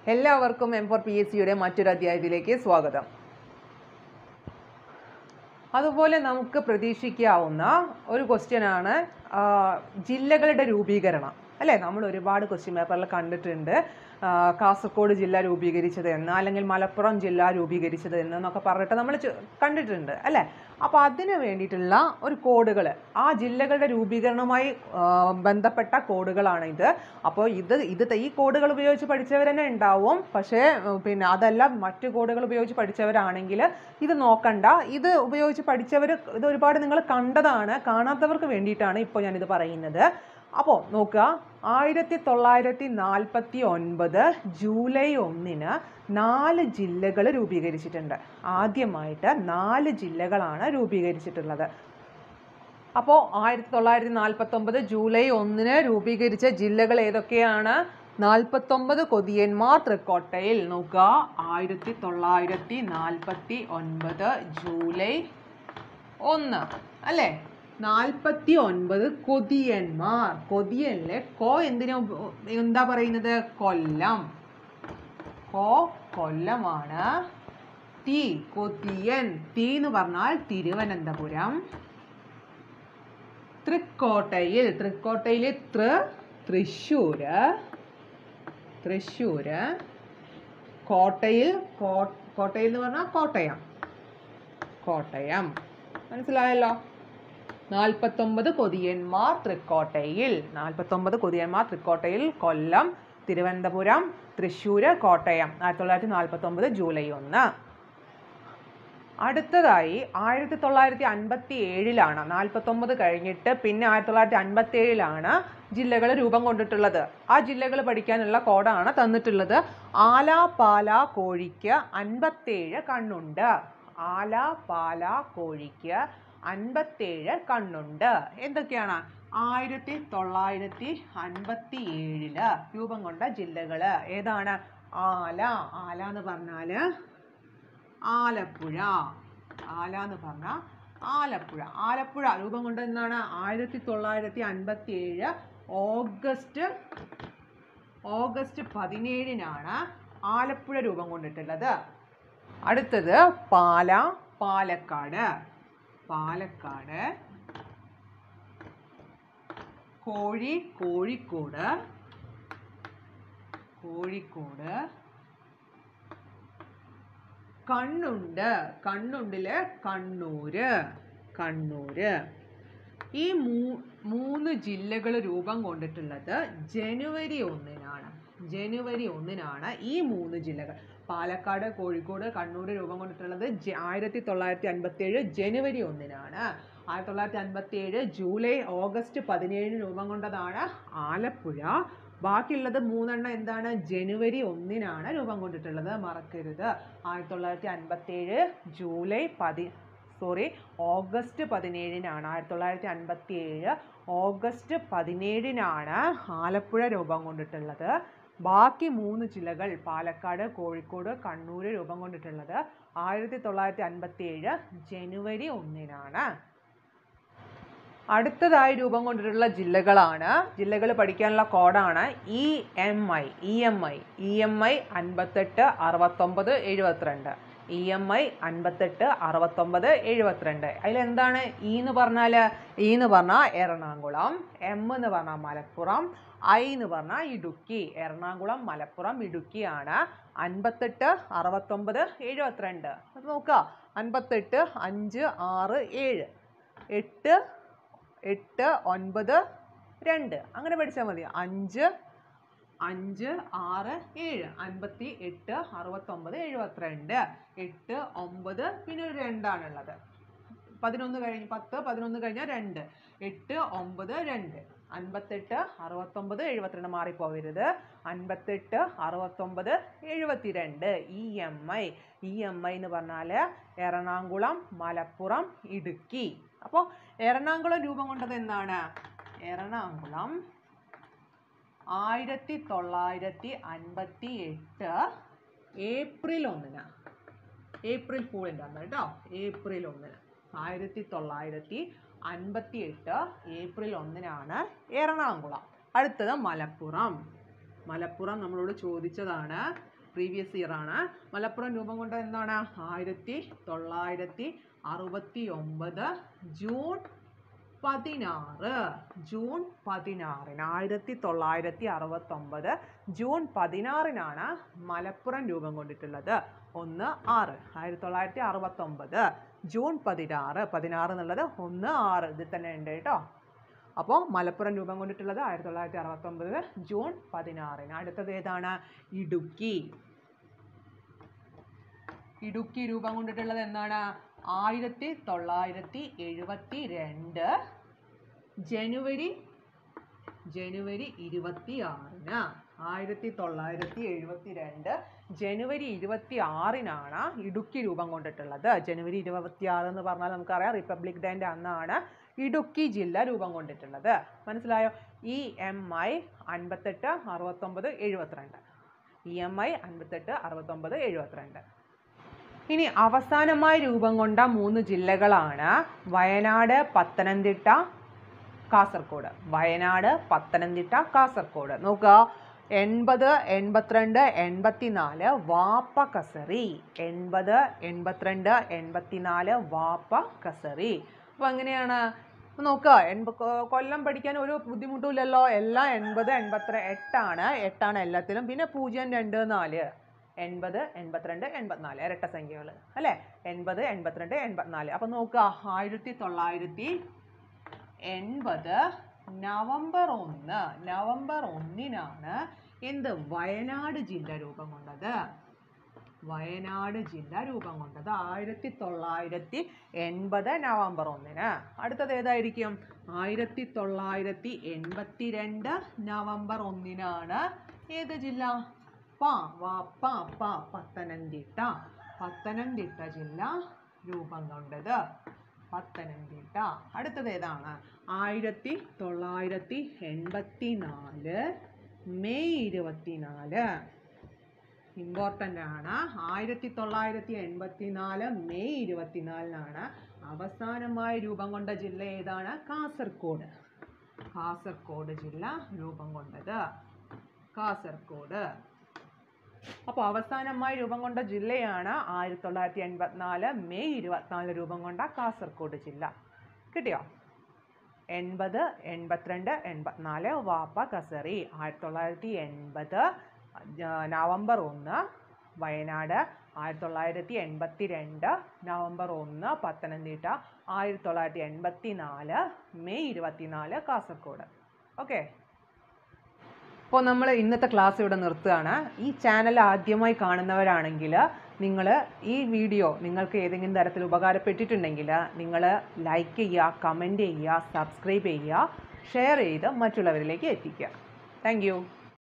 എല്ലാവർക്കും M four P S സിയുടെ മറ്റൊരു അധ്യായത്തിലേക്ക് സ്വാഗതം അതുപോലെ നമുക്ക് പ്രതീക്ഷിക്കാവുന്ന ഒരു ക്വസ്റ്റ്യനാണ് ജില്ലകളുടെ രൂപീകരണം അല്ലേ നമ്മൾ ഒരുപാട് ക്വസ്റ്റ്യൻ പേപ്പറിൽ കണ്ടിട്ടുണ്ട് ആ, കാസർഗോഡ് ജില്ല രൂപീകരിച്ചത് എന്ന് അല്ലെങ്കിൽ മലപ്പുറം ജില്ല രൂപീകരിച്ചത് എന്ന് എന്നൊക്കെ പറഞ്ഞിട്ട് നമ്മൾ കണ്ടിട്ടുണ്ട് അല്ലേ അപ്പോൾ അതിന് വേണ്ടിയിട്ടുള്ള ഒരു കോഡുകൾ ആ ജില്ലകളുടെ രൂപീകരണവുമായി ആ, ബന്ധപ്പെട്ട കോഡുകളാണ് ഇത് അപ്പോൾ ഇത് ഇത് ഈ കോഡുകൾ ഉപയോഗിച്ച് പഠിച്ചവർ തന്നെ ഉണ്ടാവും പക്ഷേ ഉം, പിന്നെ അതല്ല മറ്റു കോഡുകൾ ഉപയോഗിച്ച് പഠിച്ചവരാണെങ്കിൽ ഇത് നോക്കണ്ട ഇത് ഉപയോഗിച്ച് പഠിച്ചവർ ഇത് ഒരുപാട് നിങ്ങൾ കണ്ടതാണ് കാണാത്തവർക്ക് വേണ്ടിയിട്ടാണ് ഇപ്പോൾ ഞാനിത് പറയുന്നത് അപ്പോൾ നോക്കുക ആയിരത്തി തൊള്ളായിരത്തി നാൽപ്പത്തി ഒൻപത് ജൂലൈ ഒന്നിന് നാല് ജില്ലകൾ രൂപീകരിച്ചിട്ടുണ്ട് ആദ്യമായിട്ട് നാല് ജില്ലകളാണ് രൂപീകരിച്ചിട്ടുള്ളത് അപ്പോൾ ആയിരത്തി തൊള്ളായിരത്തി നാൽപ്പത്തൊമ്പത് ജൂലൈ ഒന്നിന് രൂപീകരിച്ച ജില്ലകൾ ഏതൊക്കെയാണ് നാൽപ്പത്തൊമ്പത് കൊതിയന്മാർ തൃക്കോട്ടയിൽ നോക്കുക ആയിരത്തി തൊള്ളായിരത്തി നാൽപ്പത്തി ഒൻപത് ജൂലൈ ഒന്ന് അല്ലേ നാൽപ്പത്തി ഒൻപത് കൊതിയന്മാർ കൊതിയനിലെ കോ എന്തിനാ ഉപ- എന്താ പറയുന്നത് കൊല്ലം കോ കൊല്ലമാണ് തീ കൊതിയൻ തീ എന്ന് പറഞ്ഞാൽ തിരുവനന്തപുരം തൃക്കോട്ടയിൽ തൃക്കോട്ടയിലെ തൃ തൃശ്ശൂര് തൃശ്ശൂര് കോട്ടയിൽ കോ- കോട്ടയിൽ എന്ന് പറഞ്ഞാൽ കോട്ടയം കോട്ടയം മനസ്സിലായല്ലോ നാൽപ്പത്തൊമ്പത് കൊതിയന്മാർ തൃക്കോട്ടയിൽ നാൽപ്പത്തൊമ്പത് കൊതിയന്മാർ തൃക്കോട്ടയിൽ കൊല്ലം തിരുവനന്തപുരം തൃശ്ശൂര് കോട്ടയം ആയിരത്തി തൊള്ളായിരത്തി നാൽപ്പത്തൊമ്പത് ജൂലൈ ഒന്ന് അടുത്തതായി ആയിരത്തി തൊള്ളായിരത്തി അൻപത്തി ഏഴിലാണ് നാൽപ്പത്തൊമ്പത് കഴിഞ്ഞിട്ട് പിന്നെ ആയിരത്തി തൊള്ളായിരത്തി അൻപത്തി ഏഴിലാണ് ജില്ലകൾ രൂപം കൊണ്ടിട്ടുള്ളത് ആ ജില്ലകൾ പഠിക്കാനുള്ള കോഡാണ് തന്നിട്ടുള്ളത് ആല പാല കോഴിക്ക് അൻപത്തേഴ് കണ്ണുണ്ട് ആല പാല കോഴിക്ക് അൻപത്തേഴ് കണ്ണുണ്ട് എന്തൊക്കെയാണ് ആയിരത്തി തൊള്ളായിരത്തി അൻപത്തി ഏഴില് രൂപം കൊണ്ട ജില്ലകള് ഏതാണ് ആല ആല എന്ന് പറഞ്ഞാല് ആലപ്പുഴ ആല എന്ന് പറഞ്ഞാൽ ആലപ്പുഴ ആലപ്പുഴ രൂപം കൊണ്ട് എന്നാണ് ആയിരത്തി തൊള്ളായിരത്തി അൻപത്തി ഏഴ് ഓഗസ്റ്റ് ഓഗസ്റ്റ് പതിനേഴിനാണ് ആലപ്പുഴ രൂപം കൊണ്ടിട്ടുള്ളത് അടുത്തത് പാല പാലക്കാട് പാലക്കാട് കോഴി കോഴിക്കോട് കോഴിക്കോട് കണ്ണുണ്ട് കണ്ണുണ്ടില് കണ്ണൂര് കണ്ണൂര് ഈ മൂ മൂന്ന് ജില്ലകൾ രൂപം കൊണ്ടിട്ടുള്ളത് ജനുവരി ഒന്നിനാണ് ജനുവരി ഒന്നിനാണ് ഈ മൂന്ന് ജില്ലകൾ പാലക്കാട് കോഴിക്കോട് കണ്ണൂർ രൂപം കൊണ്ടിട്ടുള്ളത് ജ- ആയിരത്തി തൊള്ളായിരത്തി അൻപത്തി ഏഴ് ജനുവരി ഒന്നിനാണ് ആയിരത്തി തൊള്ളായിരത്തി അൻപത്തി ഏഴ് ജൂലൈ ഓഗസ്റ്റ് പതിനേഴിന് രൂപം കൊണ്ടതാണ് ആലപ്പുഴ ബാക്കിയുള്ളത് മൂന്നെണ്ണം എന്താണ് ജനുവരി ഒന്നിനാണ് രൂപം കൊണ്ടിട്ടുള്ളത് മറക്കരുത് ആയിരത്തി തൊള്ളായിരത്തി അൻപത്തി ഏഴ് ജൂലൈ പതി സോറി ഓഗസ്റ്റ് പതിനേഴിനാണ് ആയിരത്തി തൊള്ളായിരത്തി അൻപത്തി ഏഴ് ഓഗസ്റ്റ് പതിനേഴിനാണ് ആലപ്പുഴ രൂപം കൊണ്ടിട്ടുള്ളത് ബാക്കി മൂന്ന് ജില്ലകൾ പാലക്കാട് കോഴിക്കോട് കണ്ണൂർ രൂപം കൊണ്ടിട്ടുള്ളത് ആയിരത്തി തൊള്ളായിരത്തി അൻപത്തി ഏഴ് ജനുവരി ഒന്നിനാണ് അടുത്തതായി രൂപം കൊണ്ടിട്ടുള്ള ജില്ലകളാണ് ജില്ലകൾ പഠിക്കാനുള്ള കോഡാണ് E M I E M I E M I അൻപത്തെട്ട് അറുപത്തൊമ്പത് എഴുപത്തിരണ്ട് ഇ എം ഐ അൻപത്തെട്ട് അറുപത്തൊമ്പത് എഴുപത്തിരണ്ട് അതിലെന്താണ് ഇ എന്ന് പറഞ്ഞാൽ ഇ എന്ന് പറഞ്ഞാൽ എറണാകുളം എം എന്ന് പറഞ്ഞാൽ മലപ്പുറം ഐ എന്ന് പറഞ്ഞാൽ ഇടുക്കി എറണാകുളം മലപ്പുറം ഇടുക്കിയാണ് അൻപത്തെട്ട് അറുപത്തൊമ്പത് എഴുപത്തിരണ്ട് അത് നോക്കുക അൻപത്തെട്ട് അഞ്ച് ആറ് ഏഴ് എട്ട് എട്ട് ഒൻപത് രണ്ട് അങ്ങനെ പഠിച്ചാൽ മതി അഞ്ച് അഞ്ച് ആറ് ഏഴ് അൻപത്തി എട്ട് അറുപത്തൊമ്പത് എഴുപത്തിരണ്ട് എട്ട് ഒമ്പത് പിന്നെ ഒരു രണ്ടാണുള്ളത് പതിനൊന്ന് കഴിഞ്ഞ് പത്ത് പതിനൊന്ന് കഴിഞ്ഞാൽ രണ്ട് എട്ട് ഒമ്പത് രണ്ട് അൻപത്തെട്ട് അറുപത്തൊമ്പത് എഴുപത്തിരണ്ട് മാറിപ്പോവരുത് അൻപത്തെട്ട് അറുപത്തൊമ്പത് എഴുപത്തിരണ്ട് E M I E M I എന്ന് പറഞ്ഞാൽ എറണാകുളം മലപ്പുറം ഇടുക്കി അപ്പോൾ എറണാകുളം രൂപം കൊണ്ടത് എന്താണ് എറണാകുളം ആയിരത്തി തൊള്ളായിരത്തി അൻപത്തി എട്ട് ഏപ്രിൽ ഒന്നിന് ഏപ്രിൽ ഫൂളിൻ്റെ അന്ന് കേട്ടോ ഏപ്രിൽ ഒന്നിന് ആയിരത്തി തൊള്ളായിരത്തി അൻപത്തി എട്ട് ഏപ്രിൽ ഒന്നിനാണ് എറണാകുളം അടുത്തത് മലപ്പുറം മലപ്പുറം നമ്മളോട് ചോദിച്ചതാണ് പ്രീവിയസ് ഇയർ ആണ് മലപ്പുറം രൂപം കൊണ്ടത് എന്താണ് ആയിരത്തി തൊള്ളായിരത്തി അറുപത്തി ഒമ്പത് ജൂൺ പതിനാറ് ജൂൺ പതിനാറിന് ആയിരത്തി തൊള്ളായിരത്തി അറുപത്തൊമ്പത് ജൂൺ പതിനാറിനാണ് മലപ്പുറം രൂപം കൊണ്ടിട്ടുള്ളത് ഒന്ന് ആറ് ആയിരത്തി തൊള്ളായിരത്തി അറുപത്തൊമ്പത് ജൂൺ പതിനാറ് പതിനാറ് എന്നുള്ളത് ഒന്ന് ആറ് ഇതിൽ തന്നെ ഉണ്ട് കേട്ടോ അപ്പോൾ മലപ്പുറം രൂപം കൊണ്ടിട്ടുള്ളത് ആയിരത്തി തൊള്ളായിരത്തി അറുപത്തൊമ്പത് ജൂൺ പതിനാറിന് അടുത്തത് ഏതാണ് ഇടുക്കി ഇടുക്കി രൂപം കൊണ്ടിട്ടുള്ളത് എന്താണ് ആയിരത്തി തൊള്ളായിരത്തി എഴുപത്തി രണ്ട് ജനുവരി ജനുവരി ഇരുപത്തി ആറിന് ആയിരത്തി തൊള്ളായിരത്തി എഴുപത്തി രണ്ട് ജനുവരി ഇരുപത്തി ആറിനാണ് ഇടുക്കി രൂപം കൊണ്ടിട്ടുള്ളത് ജനുവരി ഇരുപത്തി ആറ് എന്ന് പറഞ്ഞാൽ നമുക്കറിയാം റിപ്പബ്ലിക് ഡേൻ്റെ അന്നാണ് ഇടുക്കി ജില്ല രൂപം കൊണ്ടിട്ടുള്ളത് മനസ്സിലായോ ഇ എം ഐ അൻപത്തെട്ട് അറുപത്തൊമ്പത് എഴുപത്തിരണ്ട് ഇ എം ഐ അൻപത്തെട്ട് അറുപത്തൊമ്പത് എഴുപത്തിരണ്ട് ഇനി അവസാനമായി രൂപം കൊണ്ട മൂന്ന് ജില്ലകളാണ് വയനാട് പത്തനംതിട്ട കാസർഗോഡ് വയനാട് പത്തനംതിട്ട കാസർഗോഡ് നോക്കുക എൺപത് എൺപത്തിരണ്ട് എൺപത്തിനാല് വാപ്പ കസറി എൺപത് എൺപത്തിരണ്ട് എൺപത്തിനാല് വാപ്പ കസറി അപ്പോൾ എങ്ങനെയാണ് നോക്കുക എൺപ കൊ- കൊല്ലം പഠിക്കാൻ ഒരു ബുദ്ധിമുട്ടും ഇല്ലല്ലോ എല്ലാം എൺപത് എൺപത്തി എട്ടാണ് എട്ടാണ് എല്ലാത്തിലും പിന്നെ പൂജ്യം രണ്ട് നാല് എൺപത് എൺപത്തിരണ്ട് എൺപത്തിനാല് ഇരട്ട സംഖ്യകൾ അല്ലേ എൺപത് എൺപത്തിരണ്ട് എൺപത്തിനാല് അപ്പം നോക്കുക ആയിരത്തി തൊള്ളായിരത്തി എൺപത് നവംബർ ഒന്ന് നവംബർ ഒന്നിനാണ് എന്ത് വയനാട് ജില്ല രൂപം കൊണ്ടത് വയനാട് ജില്ല രൂപം കൊണ്ടത് ആയിരത്തി തൊള്ളായിരത്തി എൺപത് നവംബർ ഒന്നിന് അടുത്തത് ഏതായിരിക്കും ആയിരത്തി തൊള്ളായിരത്തി എൺപത്തി രണ്ട് നവംബർ ഒന്നിനാണ് ഏത് ജില്ല പ വ പ പ പത്തനംതിട്ട പത്തനംതിട്ട ജില്ല രൂപം കൊണ്ടത് പത്തനംതിട്ട അടുത്തത് ഏതാണ് ആയിരത്തി തൊള്ളായിരത്തി എൺപത്തി നാല് മെയ് ഇരുപത്തിനാല് ഇമ്പോർട്ടൻ്റ് ആണ് ആയിരത്തി തൊള്ളായിരത്തി എൺപത്തി നാല് മെയ് ഇരുപത്തിനാലിനാണ് അവസാനമായി രൂപം കൊണ്ട ജില്ല ഏതാണ് കാസർഗോഡ് കാസർഗോഡ് ജില്ല രൂപം കൊണ്ടത് കാസർഗോഡ് അപ്പോൾ അവസാനമായി രൂപം കൊണ്ട ജില്ലയാണ് ആയിരത്തി തൊള്ളായിരത്തി എൺപത്തിനാല് മെയ് ഇരുപത്തിനാല് രൂപം കൊണ്ട കാസർഗോഡ് ജില്ല കിട്ടിയോ എൺപത് എൺപത്തിരണ്ട് എൺപത്തിനാല് വാപ്പ കസറി ആയിരത്തി തൊള്ളായിരത്തി എൺപത് നവംബർ ഒന്ന് വയനാട് ആയിരത്തി തൊള്ളായിരത്തി എൺപത്തി രണ്ട് നവംബർ ഒന്ന് പത്തനംതിട്ട ആയിരത്തി തൊള്ളായിരത്തി എൺപത്തി നാല് മെയ് ഇരുപത്തിനാല് കാസർഗോഡ് ഓക്കെ അപ്പോൾ നമ്മൾ ഇന്നത്തെ ക്ലാസ് ഇവിടെ നിർത്തുകയാണ് ഈ ചാനൽ ആദ്യമായി കാണുന്നവരാണെങ്കിൽ നിങ്ങൾ ഈ വീഡിയോ നിങ്ങൾക്ക് ഏതെങ്കിലും തരത്തിൽ ഉപകാരപ്പെട്ടിട്ടുണ്ടെങ്കിൽ നിങ്ങൾ ലൈക്ക് ചെയ്യുക കമൻറ്റ് ചെയ്യുക സബ്സ്ക്രൈബ് ചെയ്യുക ഷെയർ ചെയ്ത് മറ്റുള്ളവരിലേക്ക് എത്തിക്കുക താങ്ക്